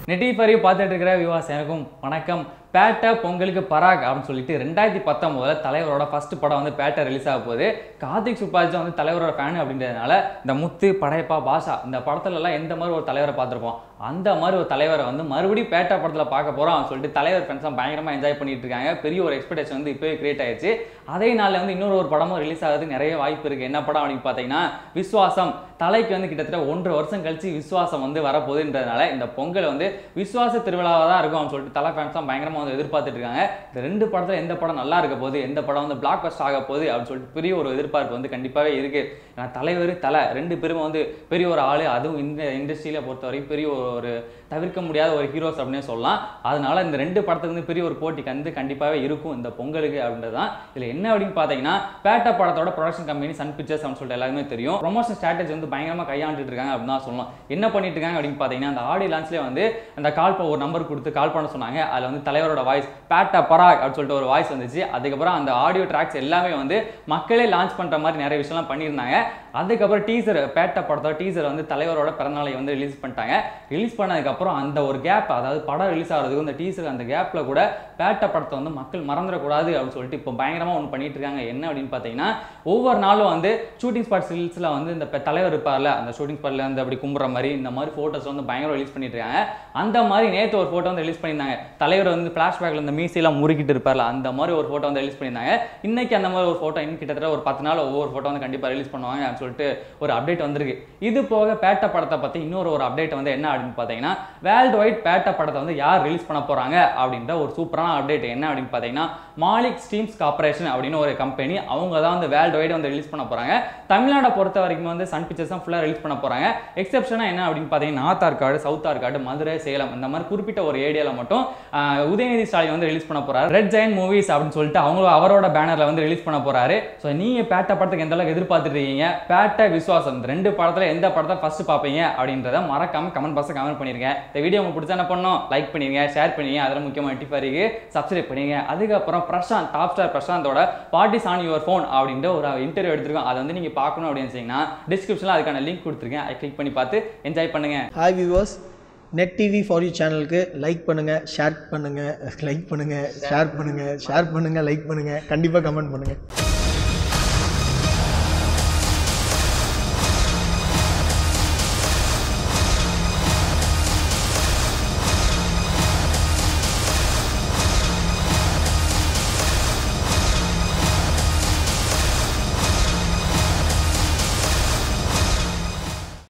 நெட்டி பரி பார்த்துட்டு இருக்கிற விவாஸ் எனக்கும் வணக்கம் பேட்டை பொங்கலுக்கு பராக் அப்படின்னு சொல்லிட்டு ரெண்டாயிரத்தி பத்தொம்போதுல தலைவரோட ஃபர்ஸ்ட் படம் வந்து பேட்டை ரிலீஸ் ஆக போகுது கார்த்திக் சுப்பாஜி வந்து தலைவரோட ஃபேன் அப்படின்றதுனால இந்த முத்து படையப்பா பாஷா இந்த படத்துல எல்லாம் எந்த மாதிரி ஒரு தலைவரை பார்த்துருப்போம் அந்த மாதிரி ஒரு தலைவரை வந்து மறுபடியும் பேட்டா படத்தில் பார்க்க போகிறோம் அப்படின்னு சொல்லிட்டு தலைவர் ஃப்ரெண்ட்ஸ்லாம் பயங்கரமாக என்ஜாய் பண்ணிட்டு இருக்காங்க பெரிய ஒரு எக்ஸ்பெக்டேஷன் வந்து இப்போவே கிரியேட் ஆயிடுச்சு அதே நாளில் வந்து இன்னொரு ஒரு படமும் ரிலீஸ் ஆகிறதுக்கு நிறைய வாய்ப்பு இருக்குது என்ன படம் அப்படின்னு பார்த்தீங்கன்னா விஸ்வாசம் தலைக்கு வந்து கிட்டத்தட்ட ஒன்றரை வருஷம் கழிச்சு விஸ்வாசம் வந்து வரப்போகுதுன்றதுனால இந்த பொங்கல் வந்து விஸ்வாச திருவிழாவாக தான் இருக்கும் அப்படின்னு சொல்லிட்டு தலை ஃபேன்ஸ் தான் பயங்கரமாக வந்து எதிர்பார்த்துட்டு இருக்காங்க இந்த ரெண்டு படத்தில் எந்த படம் நல்லா இருக்க போகுது எந்த படம் வந்து பிளாக் பஸ்ட் ஆக போகுது அப்படின்னு சொல்லிட்டு பெரிய ஒரு எதிர்பார்ப்பு வந்து கண்டிப்பாகவே இருக்கு ஏன்னா தலைவர் தலை ரெண்டு பேரும் வந்து பெரிய ஒரு ஆள் அதுவும் இந்த இண்டஸ்ட்ரியில பொறுத்த வரைக்கும் பெரிய ஒரு தவிர்க்க முடியாத ஒரு ஹீரோஸ் அப்படின்னே சொல்லலாம் அதனால இந்த ரெண்டு படத்துக்கு வந்து பெரிய ஒரு போட்டி வந்து கண்டிப்பாகவே இருக்கும் இந்த பொங்கலுக்கு அப்படின்றது தான் இதில் என்ன அப்படின்னு பார்த்தீங்கன்னா பேட்டா படத்தோட ப்ரொடக்ஷன் கம்பெனி சன் பிக்சர்ஸ் அப்படின்னு சொல்லிட்டு எல்லாருமே தெரியும் ப்ரொமோஷன் ஸ்ட்ராட்டஜி வந்து பயங்கரமாக கையாண்டுட்டு இருக்காங்க அப்படின்னு தான் சொல்லலாம் என்ன பண்ணிட்டு இருக்காங்க அப்படின்னு பார்த்தீங்கன்னா அந்த ஆடியோ லான்ச்லேயே வந்து அந்த கால் ப- ஒரு நம்பர் கொடுத்து கால் பண்ண சொன்னாங்க அதில் வந்து தலைவரோட வாய்ஸ் பேட்டா பராக் அப்படின்னு சொல்லிட்டு ஒரு வாய்ஸ் வந்துச்சு அதுக்கப்புறம் அந்த ஆடியோ ட்ராக்ஸ் எல்லாமே வந்து மக்களே லான்ச் பண்ணுற மாதிரி நிறைய விஷயம்லாம் பண்ணியிருந்தாங்க அதுக்கப்புறம் டீசர் பேட்டா படத்தோட டீசர் வந்து தலைவரோட பிறந்தநாளை வந்து ரிலீஸ் பண்ணிட்டாங்க ரிலீஸ் பண்ணதுக்கப்புறம் அந்த ஒரு கேப் அதாவது படம் ரிலீஸ் ஆகிறதுக்கு இந்த டீசர் அந்த கேப்பில் கூட பேட்டா படத்தை வந்து மக்கள் மறந்துடக்கூடாது அப்படின்னு சொல்லிட்டு இப்போ பயங்கரமாக ஒன்று பண்ணிட்டு இருக்காங்க என்ன அப்படின்னு பார்த்தீங்கன்னா ஒவ்வொரு நாளும் வந்து ஷூட்டிங் ஸ்பாட் ரீல்ஸில் வந்து இந்த பெ- தலைவர் இருப்பார்ல அந்த ஷூட்டிங் ஸ்பாட்ல வந்து அப்படி கும்புற மாதிரி இந்த மாதிரி ஃபோட்டோஸ் வந்து பயங்கரம் ரிலீஸ் பண்ணிட்டு இருக்காங்க அந்த மாதிரி நேற்று ஒரு ஃபோட்டோ வந்து ரிலீஸ் பண்ணியிருந்தாங்க தலைவர் வந்து ஃப்ளாஷ்பேக்கில் இந்த மீசையெல்லாம் முறுக்கிட்டு இருப்பார்ல அந்த மாதிரி ஒரு ஃபோட்டோ வந்து ரிலீஸ் பண்ணியிருந்தாங்க இன்னைக்கு அந்த மாதிரி ஒரு ஃபோட்டோ இன்னும் கிட்டத்தட்ட ஒரு பத்து நாள் ஒவ்வொரு ஃபோட்டோ வந்து கண்டிப்பாக ரிலீஸ் பண்ணுவாங்க அப்படின்னு சொல்லிட்டு ஒரு அப்டேட் வந்திருக்கு இது போக பேட்ட படத்தை பற்றி இன்னொரு ஒரு அப்டேட் வந்து என்ன அப்படின்னு பார்த்தீங்கன்னா வேர்ல்டு வைட் பேட்ட படத்தை வந்து யார் ரிலீஸ் பண்ண போகிறாங்க அப்படின்ற ஒரு சூப்பரான அப்டேட் என்ன அப்படின்னு பார்த்தீங்கன்னா மாலிக் ஸ்டீம்ஸ் கார்பரேஷன் அப்படின்னு ஒரு கம்பெனி அவங்க தான் வந்து வேர்ல்டு வைடு வந்து ரிலீஸ் பண்ண போகிறாங்க தமிழ்நாடை பொறுத்த வரைக்கும் வந்து சன் பிக்சர்ஸ் தான் ஃபுல்லாக ரிலீஸ் பண்ண போகிறாங்க எக்ஸப்ஷனாக என்ன அப்படின்னு பார்த்தீங்கன்னா நார்த் ஆர்காடு சவுத் ஆர்காடு மதுரை சேலம் இந்த மாதிரி குறிப்பிட்ட ஒரு ஏரியாவில் மட்டும் ஆஹ், உதயநிதி ஸ்டாலின் வந்து ரிலீஸ் பண்ண போறாரு ரெட் ஜெயின் மூவிஸ் அப்படின்னு சொல்லிட்டு அவங்க அவரோட பேனர்ல வந்து ரிலீஸ் பண்ண போறாரு ஸோ நீங்க பேட்ட படத்துக்கு எந்த அளவுக்கு எதிர்பார்த்துட்டு இருக்கீங்க பேட்ட விசுவாசம் இந்த ரெண்டு படத்துல எந்த படத்தை ஃபர்ஸ்ட் பார்ப்பீங்க அப்படின்றத மறக்காம கமெண்ட் பாக்ஸ் கமெண்ட் பண்ணிருங்க இந்த வீடியோ உங்களுக்கு பிடிச்சா என்ன பண்ணணும் லைக் பண்ணிருங்க ஷேர் பண்ணிங்க அதில் முக்கியமாக நெட்டிஃபாரிக்கு சப்ஸ்கிரைப் பண்ணிங்க அதுக்கப்புறம் பிரசாந்த் டாப் ஸ்டார் பிரசாந்தோட பார்ட்டிஸ் ஆன் யுவர் ஃபோன் அப்படின்ற ஒரு இன்டர்வியூ எடுத்திருக்கோம் அதை வந்து நீங்க பார்க்கணும் அப்படின்னு வச்சீங்கன்னா டிஸ்கிரிப்ஷனில் அதுக்கான லிங்க் கொடுத்துருக்கேன் அதை கிளிக் பண்ணி பார்த்து என்ஜாய் பண்ணுங்க hi viewers net TV for you சேனலுக்கு லைக் பண்ணுங்கள் ஷேர் பண்ணுங்கள் லைக் பண்ணுங்கள் ஷேர் பண்ணுங்கள் ஷேர் பண்ணுங்கள் லைக் பண்ணுங்கள் கண்டிப்பாக கமெண்ட் பண்ணுங்கள்